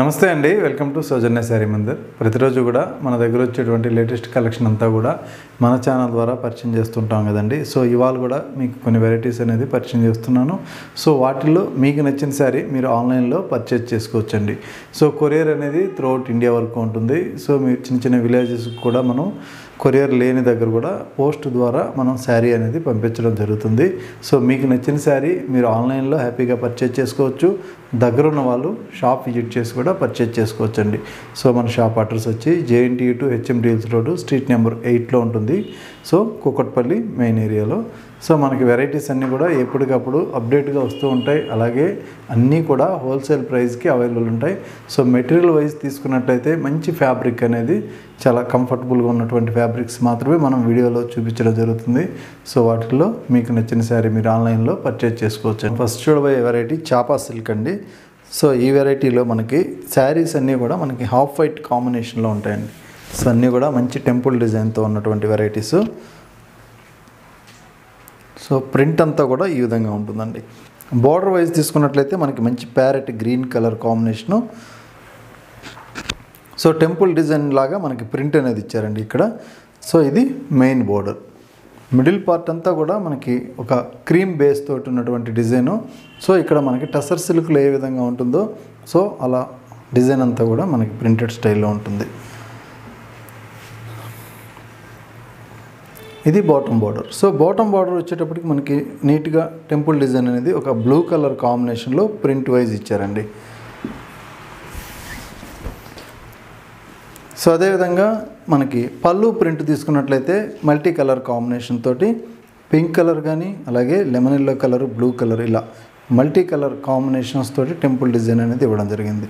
నమస్తే అండి welcome to Soujanya Saree Mandir ప్రతిరోజు కూడా మన దగ్గర వచ్చేటువంటి లేటెస్ట్ కలెక్షన్ అంతా కూడా మన ఛానల్ ద్వారా పరిచయం చేస్తుంటాం కదండి సో ఇవాళ కూడా మీకు కొన్ని వెరైటీస్ అనేది పరిచయం చేస్తున్నాను సో వాటిల్లో మీకు నచ్చిన శారీ మీరు ఆన్లైన్లో పర్చేజ్ చేసుకోవచ్చండి సో కొరియర్ అనేది త్రూఅవుట్ ఇండియా వరకు ఉంటుంది సో మీరు చిన్న చిన్న విలేజెస్ కూడా మనం కొరియర్ లేని దగ్గర కూడా పోస్ట్ ద్వారా మనం శారీ అనేది పంపించడం జరుగుతుంది సో మీకు నచ్చిన శారీ మీరు ఆన్లైన్లో హ్యాపీగా పర్చేజ్ చేసుకోవచ్చు దగ్గర ఉన్న వాళ్ళు షాప్ విజిట్ చేసి కూడా పర్చేజ్ చేసుకోవచ్చండి సో మన షాప్ అడ్రస్ వచ్చి జేఎన్టీ టు హెచ్ఎండిఎల్స్ రోడ్డు స్ట్రీట్ నెంబర్ ఎయిట్లో ఉంటుంది సో కుకట్పల్లి మెయిన్ ఏరియాలో సో మనకి వెరైటీస్ అన్నీ కూడా ఎప్పటికప్పుడు అప్డేట్గా వస్తూ ఉంటాయి అలాగే అన్నీ కూడా హోల్సేల్ ప్రైస్కి అవైలబుల్ ఉంటాయి సో మెటీరియల్ వైజ్ తీసుకున్నట్లయితే మంచి ఫ్యాబ్రిక్ అనేది చాలా కంఫర్టబుల్గా ఉన్నటువంటి ఫ్యాబ్రిక్స్ మాత్రమే మనం వీడియోలో చూపించడం జరుగుతుంది సో వాటిల్లో మీకు నచ్చిన శారీ మీరు ఆన్లైన్లో పర్చేజ్ చేసుకోవచ్చు ఫస్ట్ చూడబోయే వెరైటీ చాపా సిల్క్ అండి సో ఈ వెరైటీలో మనకి శారీస్ అన్నీ కూడా మనకి హాఫ్ వైట్ కాంబినేషన్లో ఉంటాయండి సో అన్నీ కూడా మంచి టెంపుల్ డిజైన్తో ఉన్నటువంటి వెరైటీస్ సో ప్రింట్ అంతా కూడా ఈ విధంగా ఉంటుందండి బార్డర్ వైజ్ తీసుకున్నట్లయితే మనకి మంచి parrot green colour combination so temple design లాగా మనకి ప్రింట్ అనేది ఇచ్చారండి ఇక్కడ సో ఇది మెయిన్ బోర్డర్ మిడిల్ పార్ట్ అంతా కూడా మనకి ఒక క్రీమ్ బేస్ తోటి ఉన్నటువంటి డిజైను సో ఇక్కడ మనకి టసర్ సిల్క్లో ఏ విధంగా ఉంటుందో సో అలా డిజైన్ అంతా కూడా మనకి ప్రింటెడ్ స్టైల్లో ఉంటుంది ఇది bottom border so bottom border వచ్చేటప్పటికి మనకి నీట్గా టెంపుల్ డిజైన్ అనేది ఒక బ్లూ కలర్ కాంబినేషన్లో ప్రింట్ వైజ్ ఇచ్చారండి సో అదేవిధంగా మనకి పళ్ళు ప్రింట్ తీసుకున్నట్లయితే మల్టీ కలర్ కాంబినేషన్ తోటి పింక్ కలర్ కానీ అలాగే lemon yellow colour blue colour ఇలా మల్టీ కలర్ కాంబినేషన్స్ తోటి టెంపుల్ డిజైన్ అనేది ఇవ్వడం జరిగింది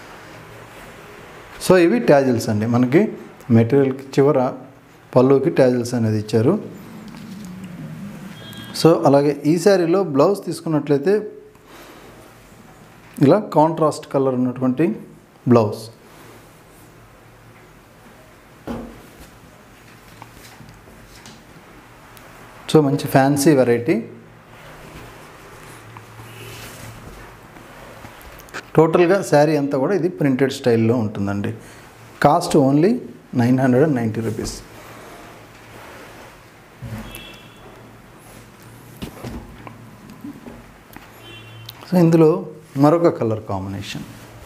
సో ఇవి ట్యాజిల్స్ అండి మనకి మెటీరియల్కి చివర పళ్ళుకి ట్యాజిల్స్ అనేది ఇచ్చారు సో అలాగే ఈ శారీలో బ్లౌజ్ తీసుకున్నట్లయితే ఇలా కాంట్రాస్ట్ కలర్ ఉన్నటువంటి బ్లౌజ్ సో మంచి ఫ్యాన్సీ వెరైటీ టోటల్గా శారీ అంతా కూడా ఇది ప్రింటెడ్ స్టైల్లో ఉంటుందండి cost only nine hundred and ninety rupees so ఇందులో మరొక కలర్ కాంబినేషన్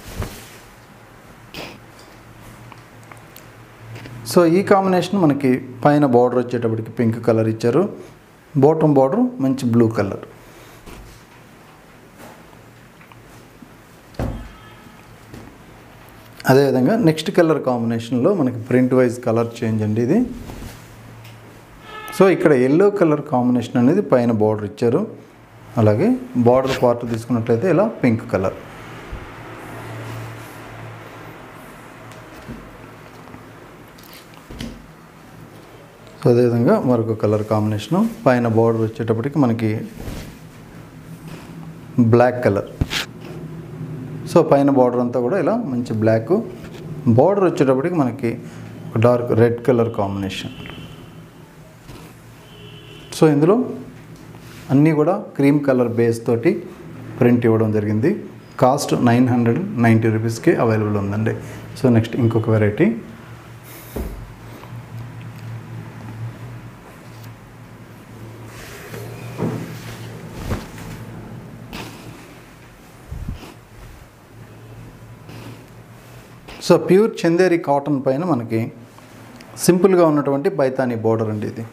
సో ఈ కాంబినేషన్ మనకి పైన బార్డర్ వచ్చేటప్పటికి పింక్ కలర్ ఇచ్చారు బాటమ్ బార్డర్ మంచి బ్లూ కలర్ అదేవిధంగా నెక్స్ట్ కలర్ కాంబినేషన్లో మనకి ప్రింట్ వైజ్ కలర్ చేంజ్ అండి ఇది సో ఇక్కడ ఎల్లో కలర్ కాంబినేషన్ అనేది పైన బార్డర్ ఇచ్చారు అలాగే బార్డర్ పార్ట్ తీసుకున్నట్లయితే ఇలా పింక్ కలర్ సో అదేవిధంగా మరొక కలర్ కాంబినేషను పైన బార్డర్ వచ్చేటప్పటికి మనకి బ్లాక్ కలర్ సో పైన బార్డర్ అంతా కూడా ఇలా మంచి బ్లాక్ బార్డర్ వచ్చేటప్పటికి మనకి ఒక dark red colour combination so ఇందులో అన్నీ కూడా క్రీమ్ కలర్ బేస్ తోటి ప్రింట్ ఇవ్వడం జరిగింది కాస్ట్ నైన్ హండ్రెడ్ నైంటీ రూపీస్కి అవైలబుల్ ఉందండి సో నెక్స్ట్ ఇంకొక variety so pure Chanderi cotton పైన మనకి సింపుల్గా ఉన్నటువంటి పైతానీ బార్డర్ అండి ఇది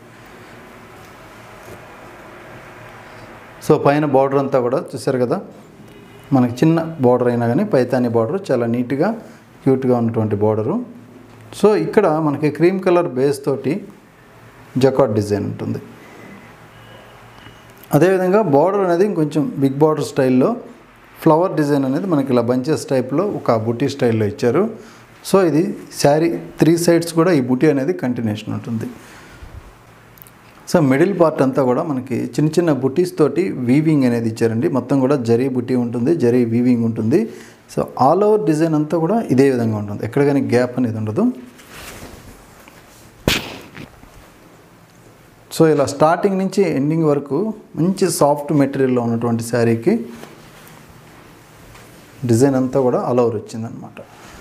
సో పైన బార్డర్ అంతా కూడా చూసారు కదా మనకి చిన్న బార్డర్ అయినా కానీ పైతానీ బార్డర్ చాలా నీట్గా క్యూట్గా ఉన్నటువంటి బార్డరు సో ఇక్కడ మనకి క్రీమ్ కలర్ బేస్ తోటి జకాట్ డిజైన్ ఉంటుంది అదేవిధంగా బార్డర్ అనేది కొంచెం బిగ్ బార్డర్ స్టైల్లో ఫ్లవర్ డిజైన్ అనేది మనకి ఇలా బంచెస్ టైప్లో ఒక బుటీ స్టైల్లో ఇచ్చారు సో ఇది శారీ త్రీ సైడ్స్ కూడా ఈ బుటీ అనేది కంటిన్యూషన్ ఉంటుంది సో మిడిల్ పార్ట్ అంతా కూడా మనకి చిన్న చిన్న బుటీస్ తోటి వీవింగ్ అనేది ఇచ్చారండి మొత్తం కూడా జరీ బుటీ ఉంటుంది జరీ వీవింగ్ ఉంటుంది సో ఆల్ ఓవర్ డిజైన్ అంతా కూడా ఇదే విధంగా ఉంటుంది ఎక్కడ కానీ గ్యాప్ అనేది ఉండదు సో ఇలా స్టార్టింగ్ నుంచి ఎండింగ్ వరకు మంచి సాఫ్ట్ మెటీరియల్లో ఉన్నటువంటి శారీకి డిజైన్ అంతా కూడా ఆల్ ఓవర్ వచ్చిందనమాట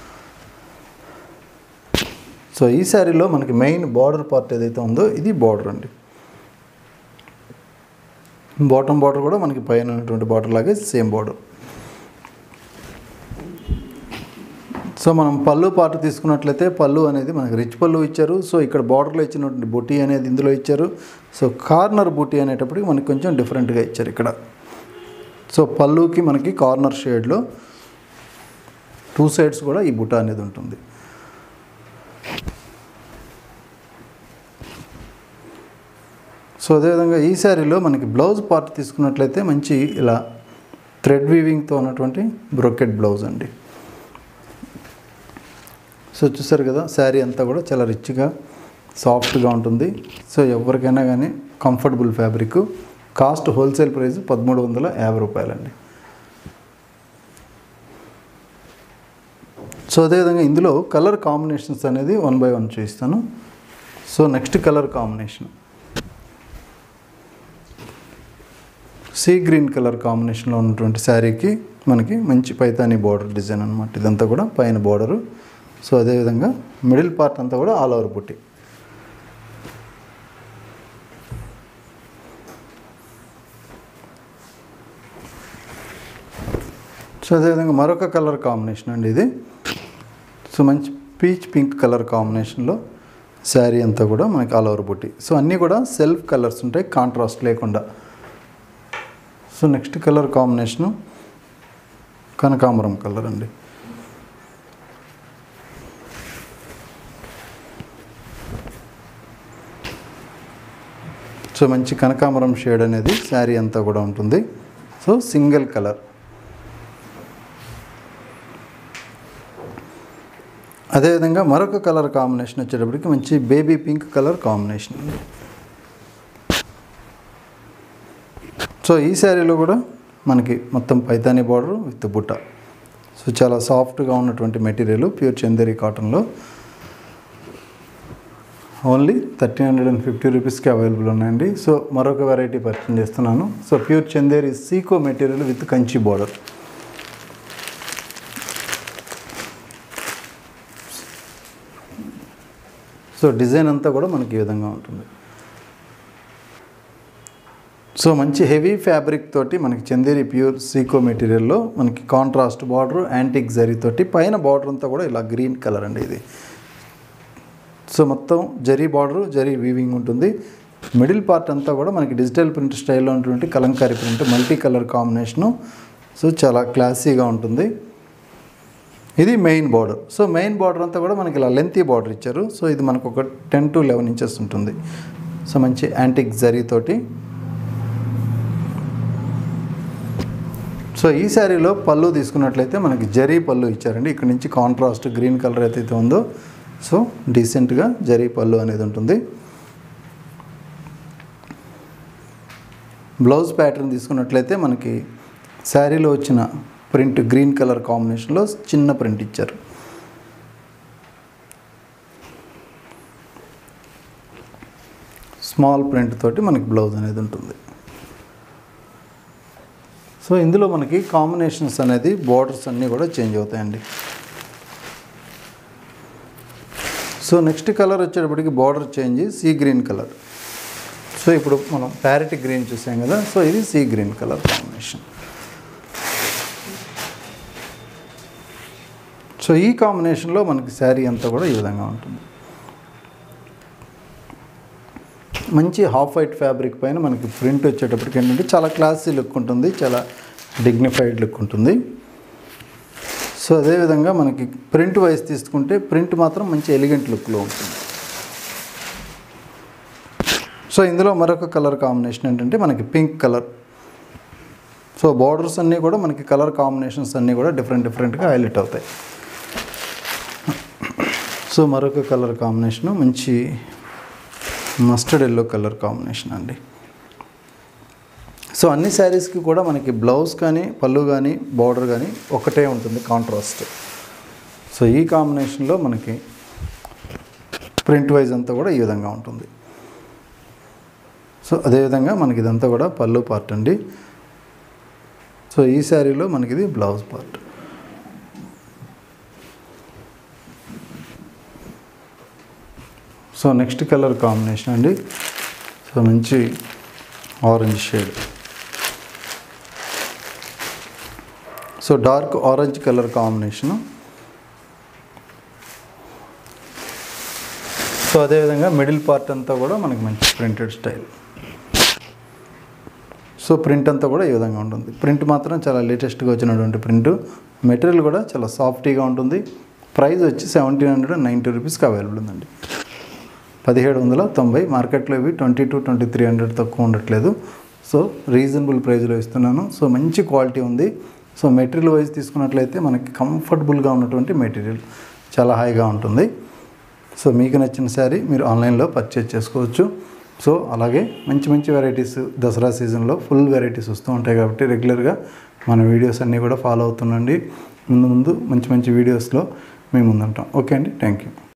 సో ఈ శారీలో మనకి మెయిన్ బార్డర్ పార్ట్ ఏదైతే ఉందో ఇది బార్డర్ అండి బాటమ్ బార్డర్ కూడా మనకి పైన ఉన్నటువంటి బార్డర్ లాగే సేమ్ బార్డర్ సో మనం పళ్ళు పార్ట్ తీసుకున్నట్లయితే పళ్ళు అనేది మనకి రిచ్ పళ్ళు ఇచ్చారు సో ఇక్కడ బార్డర్లో ఇచ్చినటువంటి బుటీ అనేది ఇందులో ఇచ్చారు సో కార్నర్ బుటీ అనేటప్పటికి మనకి కొంచెం డిఫరెంట్గా ఇచ్చారు ఇక్కడ సో పళ్ళుకి మనకి కార్నర్ షేడ్లో టూ సైడ్స్ కూడా ఈ బుట్ట అనేది ఉంటుంది సో అదేవిధంగా ఈ శారీలో మనకి బ్లౌజ్ పార్ట్ తీసుకున్నట్లయితే మంచి ఇలా థ్రెడ్ వీవింగ్తో ఉన్నటువంటి బ్రోకెట్ బ్లౌజ్ అండి సో చూసారు కదా శారీ అంతా కూడా చాలా రిచ్గా సాఫ్ట్గా ఉంటుంది సో ఎవరికైనా కానీ comfortable fabric cost wholesale price పదమూడు వందల యాభై రూపాయలండి సో అదేవిధంగా ఇందులో కలర్ కాంబినేషన్స్ అనేది వన్ బై వన్ చూపిస్తాను so next colour combination sea green colour కాంబినేషన్లో ఉన్నటువంటి శారీకి మనకి మంచి పైతానీ బార్డర్ డిజైన్ అనమాట ఇదంతా కూడా పైన బార్డరు సో అదేవిధంగా మిడిల్ పార్ట్ అంతా కూడా ఆల్ ఓవర్ బుట్టి సో అదేవిధంగా మరొక కలర్ కాంబినేషన్ అండి ఇది సో మంచి పీచ్ పింక్ కలర్ కాంబినేషన్లో శారీ అంతా కూడా మనకి ఆల్ ఓవర్ బుట్టి సో అన్నీ కూడా సెల్ఫ్ కలర్స్ ఉంటాయి కాంట్రాస్ట్ లేకుండా సో నెక్స్ట్ కలర్ కాంబినేషను కనకాంబరం కలర్ అండి సో మంచి కనకాంబరం షేడ్ అనేది శారీ అంతా కూడా ఉంటుంది సో సింగిల్ కలర్ అదేవిధంగా మరొక కలర్ కాంబినేషన్ వచ్చేటప్పటికి మంచి బేబీ పింక్ కలర్ కాంబినేషన్ అండి సో ఈ శారీలో కూడా మనకి మొత్తం పైతానీ బార్డర్ విత్ బుట్ట సో చాలా సాఫ్ట్గా ఉన్నటువంటి మెటీరియల్ ప్యూర్ చందేరి కాటన్లో only thirteen hundred and fifty రూపీస్కి అవైలబుల్ ఉన్నాయండి సో మరొక వెరైటీ పర్చేజ్ చేస్తున్నాను సో ప్యూర్ చందేరి సీకో material with Kanchi border so design అంతా కూడా మనకి ఈ విధంగా ఉంటుంది సో మంచి హెవీ ఫ్యాబ్రిక్ తోటి మనకి చందేరి ప్యూర్ సీకో మెటీరియల్లో మనకి కాంట్రాస్ట్ బార్డర్ యాంటిక్ జరీ తోటి పైన బార్డర్ అంతా కూడా ఇలా గ్రీన్ కలర్ అండి ఇది సో మొత్తం జరీ బార్డర్ జరీ వీవింగ్ ఉంటుంది మిడిల్ పార్ట్ అంతా కూడా మనకి డిజిటల్ ప్రింట్ స్టైల్లో ఉన్నటువంటి Kalamkari print multi colour combination so చాలా క్లాసీగా ఉంటుంది ఇది main border so main border అంతా కూడా మనకి ఇలా లెంతీ బార్డర్ ఇచ్చారు సో ఇది మనకు ఒక టెన్ టు లెవెన్ ఇంచెస్ ఉంటుంది సో మంచి యాంటిక్ జరీ తోటి సో ఈ శారీలో పళ్ళు తీసుకున్నట్లయితే మనకి జరీ పళ్ళు ఇచ్చారండి ఇక్కడ నుంచి కాంట్రాస్ట్ గ్రీన్ కలర్ ఏదైతే ఉందో సో డీసెంట్గా జరీ పళ్ళు అనేది ఉంటుంది బ్లౌజ్ ప్యాటర్న్ తీసుకున్నట్లయితే మనకి శారీలో వచ్చిన ప్రింట్ గ్రీన్ కలర్ కాంబినేషన్లో చిన్న ప్రింట్ ఇచ్చారు స్మాల్ ప్రింట్ తోటి మనకి బ్లౌజ్ అనేది ఉంటుంది సో ఇందులో మనకి కాంబినేషన్స్ అనేది బార్డర్స్ అన్నీ కూడా చేంజ్ అవుతాయండి సో నెక్స్ట్ కలర్ వచ్చేటప్పటికి border change sea green colour so ఇప్పుడు మనం ప్యారెట్ గ్రీన్ చూసాం కదా సో ఇది sea green colour combination so ఈ కాంబినేషన్లో మనకి శారీ అంతా కూడా ఈ విధంగా ఉంటుంది మంచి హాఫ్ వైట్ ఫ్యాబ్రిక్ పైన మనకి ప్రింట్ వచ్చేటప్పటికి ఏంటంటే చాలా క్లాసీ లుక్ ఉంటుంది చాలా డిగ్నిఫైడ్ లుక్ ఉంటుంది సో అదేవిధంగా మనకి ప్రింట్ వైజ్ తీసుకుంటే ప్రింట్ మాత్రం మంచి ఎలిగెంట్ లుక్లో ఉంటుంది సో ఇందులో మరొక కలర్ కాంబినేషన్ ఏంటంటే మనకి పింక్ కలర్ సో బార్డర్స్ అన్నీ కూడా మనకి కలర్ కాంబినేషన్స్ అన్నీ కూడా డిఫరెంట్ డిఫరెంట్గా హైలైట్ అవుతాయి సో మరొక కలర్ కాంబినేషను మంచి మస్టర్డ్ ఎల్లో కలర్ కాంబినేషన్ అండి సో అన్ని శారీస్కి కూడా మనకి బ్లౌజ్ కానీ పళ్ళు కానీ బార్డర్ కానీ ఒకటే ఉంటుంది కాంట్రాస్ట్ సో ఈ కాంబినేషన్లో మనకి ప్రింట్ వైజ్ అంతా కూడా ఈ విధంగా ఉంటుంది సో అదేవిధంగా మనకి ఇదంతా కూడా పళ్ళు పార్ట్ అండి సో ఈ శారీలో మనకి ఇది blouse part so next colour combination అండి సో మంచి orange shade so dark orange colour combination so అదేవిధంగా మిడిల్ పార్ట్ అంతా కూడా మనకి మంచి ప్రింటెడ్ స్టైల్ సో ప్రింట్ అంతా కూడా ఈ విధంగా ఉంటుంది ప్రింట్ మాత్రం చాలా లేటెస్ట్గా వచ్చినటువంటి ప్రింట్ మెటీరియల్ కూడా చాలా సాఫ్టీగా ఉంటుంది ప్రైస్ వచ్చి సెవెంటీన్ హండ్రెడ్ అండ్ నైంటీ రూపీస్కి అవైలబుల్ ఉందండి పదిహేడు వందల తొంభై మార్కెట్లో ఇవి twenty two twenty three hundred తక్కువ ఉండట్లేదు సో రీజనబుల్ ప్రైస్లో ఇస్తున్నాను సో మంచి క్వాలిటీ ఉంది సో మెటీరియల్ వైజ్ తీసుకున్నట్లయితే మనకి కంఫర్టబుల్గా ఉన్నటువంటి మెటీరియల్ చాలా హాయిగా ఉంటుంది సో మీకు నచ్చిన శారీ మీరు ఆన్లైన్లో పర్చేజ్ చేసుకోవచ్చు సో అలాగే మంచి మంచి వెరైటీస్ దసరా సీజన్లో ఫుల్ వెరైటీస్ వస్తూ ఉంటాయి కాబట్టి రెగ్యులర్గా మన వీడియోస్ అన్నీ కూడా ఫాలో అవుతుండండి ముందు ముందు మంచి మంచి వీడియోస్లో మేము ముందుంటాం ఓకే అండి థ్యాంక్ యూ